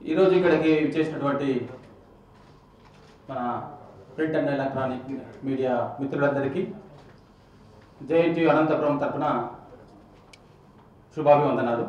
ఈరోజు ఇక్కడికి చేసినటువంటి మన ప్రింట్ అండ్ ఎలక్ట్రానిక్ మీడియా మిత్రులందరికీ జేఎన్టీ అనంతపురం తరపున శుభాభివందనాలు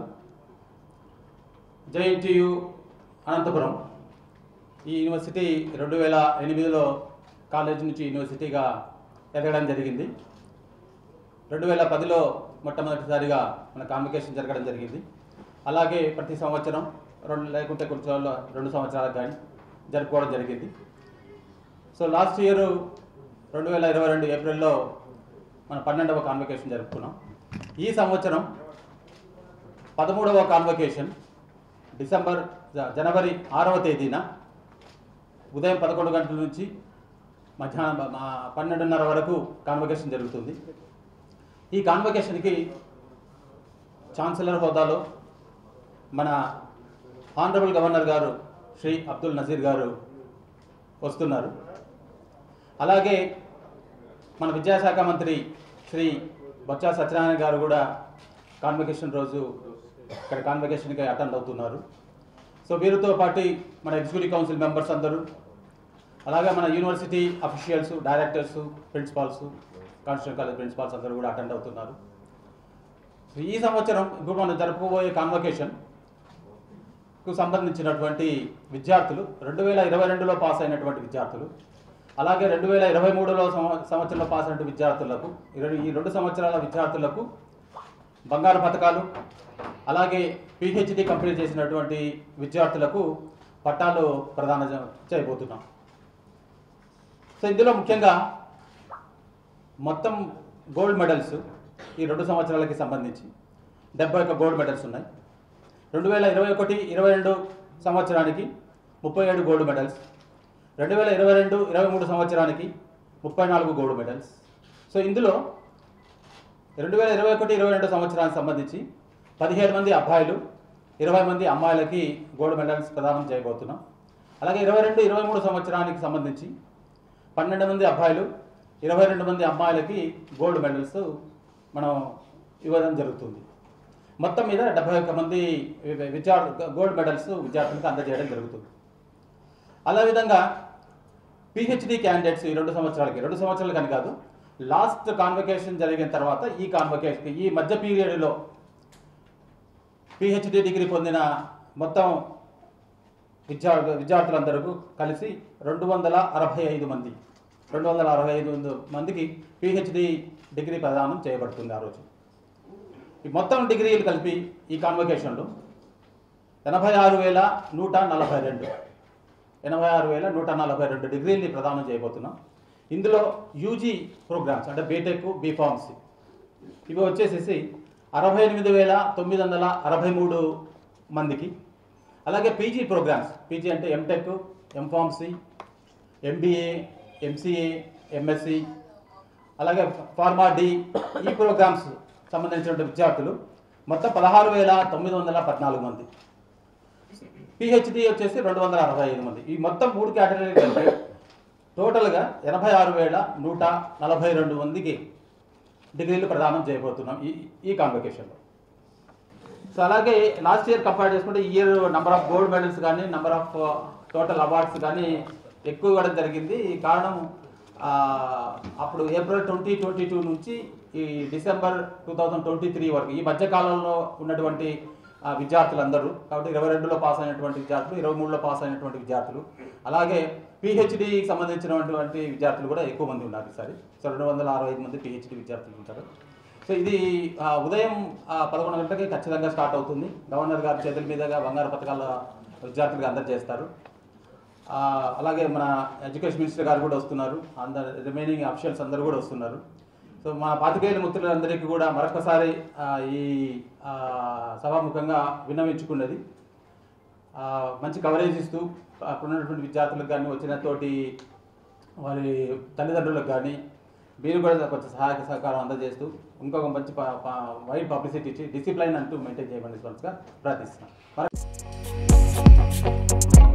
జేఎన్టీయు అనంతపురం ఈ యూనివర్సిటీ రెండు వేల ఎనిమిదిలో కాలేజ్ నుంచి యూనివర్సిటీగా ఎదగడం జరిగింది రెండు వేల పదిలో మొట్టమొదటిసారిగా మన కాన్వికేషన్ జరగడం జరిగింది అలాగే ప్రతి సంవత్సరం రెండు లేకుంటే కొంచెం రోజులు- రెండు సంవత్సరాలకు కానీ జరుపుకోవడం జరిగింది సో లాస్ట్ ఇయర్ రెండు వేల ఇరవై రెండు ఏప్రిల్లో మన పన్నెండవ కాన్వకేషన్ జరుపుకున్నాం ఈ సంవత్సరం పదమూడవ కాన్వకేషన్ డిసెంబర్ జ- జనవరి ఆరవ తేదీన ఉదయం పదకొండు గంటల నుంచి మధ్యాహ్నం మా పన్నెండున్నర వరకు కాన్వకేషన్ జరుగుతుంది ఈ కాన్వకేషన్కి ఛాన్సలర్ హోదాలో మన ఆనరబుల్ గవర్నర్ గారు శ్రీ అబ్దుల్ నజీర్ గారు వస్తున్నారు అలాగే మన విద్యాశాఖ మంత్రి శ్రీ బొత్స సత్యనారాయణ గారు కూడా కాన్వకేషన్ రోజు ఇక్కడ కాన్వకేషన్కి అటెండ్ అవుతున్నారు సో వీరితో పాటు మన ఎగ్జిక్యూటివ్ కౌన్సిల్ మెంబర్స్ అందరూ అలాగే మన university officials directors principals constitute college principals అందరూ కూడా అటెండ్ అవుతున్నారు సో ఈ సంవత్సరం ఇప్పుడు మనం జరుపుకోబోయే కాన్వకేషన్ కు సంబంధించినటువంటి విద్యార్థులు రెండు వేల ఇరవై రెండులో పాస్ అయినటువంటి విద్యార్థులు అలాగే రెండు వేల ఇరవై మూడులో సంవత్సరంలో పాస్ అయినటువంటి విద్యార్థులకు ఈ రెండు- ఈ రెండు సంవత్సరాల విద్యార్థులకు బంగారు పథకాలు అలాగే పిహెచ్డి కంప్లీట్ చేసినటువంటి విద్యార్థులకు పట్టాలు ప్రదానం చే- చేయబోతున్నాం సో ఇందులో ముఖ్యంగా మొత్తం గోల్డ్ మెడల్స్ ఈ రెండు సంవత్సరాలకి సంబంధించి డెబ్బై ఒక్క గోల్డ్ మెడల్స్ ఉన్నాయి రెండు వేల ఇరవై ఒకటి ఇరవై రెండు సంవత్సరానికి ముప్పై ఏడు గోల్డ్ మెడల్స్ రెండు వేల ఇరవై రెండు ఇరవై మూడు సంవత్సరానికి ముప్పై నాలుగు గోల్డ్ మెడల్స్ సో ఇందులో రెండు వేల ఇరవై ఒకటి ఇరవై రెండు సంవత్సరానికి సంబంధించి పదిహేడు మంది అబ్బాయిలు ఇరవై మంది అమ్మాయిలకి గోల్డ్ మెడల్స్ ప్రదానం చేయబోతున్నాం అలాగే ఇరవై రెండు ఇరవై మూడు సంవత్సరానికి సంబంధించి పన్నెండు మంది అబ్బాయిలు ఇరవై రెండు మంది అమ్మాయిలకి గోల్డ్ మెడల్స్ మనం ఇవ్వడం జరుగుతుంది మొత్తం మీద డెబ్బై ఒక్క మంది వి- విద్యార్థు గోల్డ్ మెడల్స్ విద్యార్థులకు అందజేయడం జరుగుతుంది అలా విధంగా పిహెచ్డి క్యాండిడేట్స్ ఈ రెండు సంవత్సరాలకి రెండు సంవత్సరాలు కానీ కాదు లాస్ట్ కాన్వకేషన్ జరిగిన తర్వాత ఈ కాన్వకేషన్ ఈ మధ్య పీరియడ్లో పిహెచ్డి డిగ్రీ పొందిన మొత్తం విద్యార్థు విద్యార్థులందరూ కలిసి రెండు వందల అరవై ఐదు మంది రెండు వందల అరవై ఐదు మందికి పిహెచ్డి డిగ్రీ ప్రదానం చేయబడుతుంది ఆ రోజు ఈ మొత్తం డిగ్రీలు కలిపి ఈ కాన్వకేషన్లో ఎనభై ఆరు వేల నూట నలభై రెండు ఎనభై ఆరు వేల నూట నలభై రెండు డిగ్రీల్ని ప్రదానం చేయబోతున్నాం ఇందులో యూజీ ప్రోగ్రామ్స్ అంటే బీటెక్ బీఫార్మసీ ఇవి వచ్చేసేసి అరవై ఎనిమిది వేల తొమ్మిది వందల అరవై మూడు మందికి అలాగే పీజీ ప్రోగ్రామ్స్ పీజీ అంటే M Tech M Pharmacy MBA MCA MSc అలాగే ఫార్మా డి ఈ ప్రోగ్రామ్స్ సంబంధించినటువంటి విద్యార్థులు మొత్తం పదహారు వేల తొమ్మిది వందల పద్నాలుగు మంది పిహెచ్డి వచ్చేసి రెండు వందల అరవై ఐదు మంది ఈ మొత్తం మూడు కేటగిరీలు కలిపి టోటల్గా ఎనభై ఆరు వేల నూట నలభై రెండు మందికి డిగ్రీలు ప్రదానం చేయబోతున్నాం ఈ ఈ కాన్వకేషన్లో సో అలాగే లాస్ట్ ఇయర్ కంపేర్ చేసుకుంటే ఈ year number of gold medals కానీ నెంబర్ ఆఫ్ టోటల్ అవార్డ్స్ కానీ ఎక్కువ ఇవ్వడం జరిగింది ఈ కారణం ఆ, అప్పుడు ఏప్రిల్ ట్వంటీ ట్వంటీ టూ నుంచి ఈ December two thousand twenty three వరకు ఈ మధ్య కాలంలో ఉన్నటువంటి ఆ, విద్యార్థులందరూ కాబట్టి ఇరవై రెండులో పాస్ అయినటువంటి విద్యార్థులు ఇరవై మూడులో పాస్ అయినటువంటి విద్యార్థులు అలాగే పిహెచ్డికి సంబంధించినటువంటి విద్యార్థులు కూడా ఎక్కువ మంది ఉన్నారు ఈసారి సో రెండు వందల అరవై ఐదు మంది పిహెచ్డి విద్యార్థులు ఉంటారు సో ఇది ఆ, ఉదయం ఆ, పదకొండు గంటలకి ఖచ్చితంగా స్టార్ట్ అవుతుంది గవర్నర్ గారి చేతుల మీదుగా బంగారు పథకాల విద్యార్థులకు అందజేస్తారు ఆ, అలాగే మన ఎడ్యుకేషన్ మినిస్టర్ గారు కూడా వస్తున్నారు అందరు రిమైనింగ్ అఫిషియల్స్ అందరూ కూడా వస్తున్నారు సో మా పాతికేయుల మిత్రులందరికీ కూడా మరొకసారి ఆ, ఈ ఆ, సభాముఖంగా విన్నవించుకున్నది ఆ, మంచి కవరేజ్ ఇస్తూ అక్కడ ఉన్నటువంటి విద్యార్థులకు కానీ వచ్చిన తోటి వారి తల్లిదండ్రులకు కానీ మీరు కూడా కొంచెం సహాయక సహకారం అందజేస్తూ ఇంకొక మంచి వైడ్ పబ్లిసిటీ ఇచ్చి డిసిప్లైన్ అంటూ మెయింటైన్ చేయమని ప్రార్థిస్తున్నాం మరి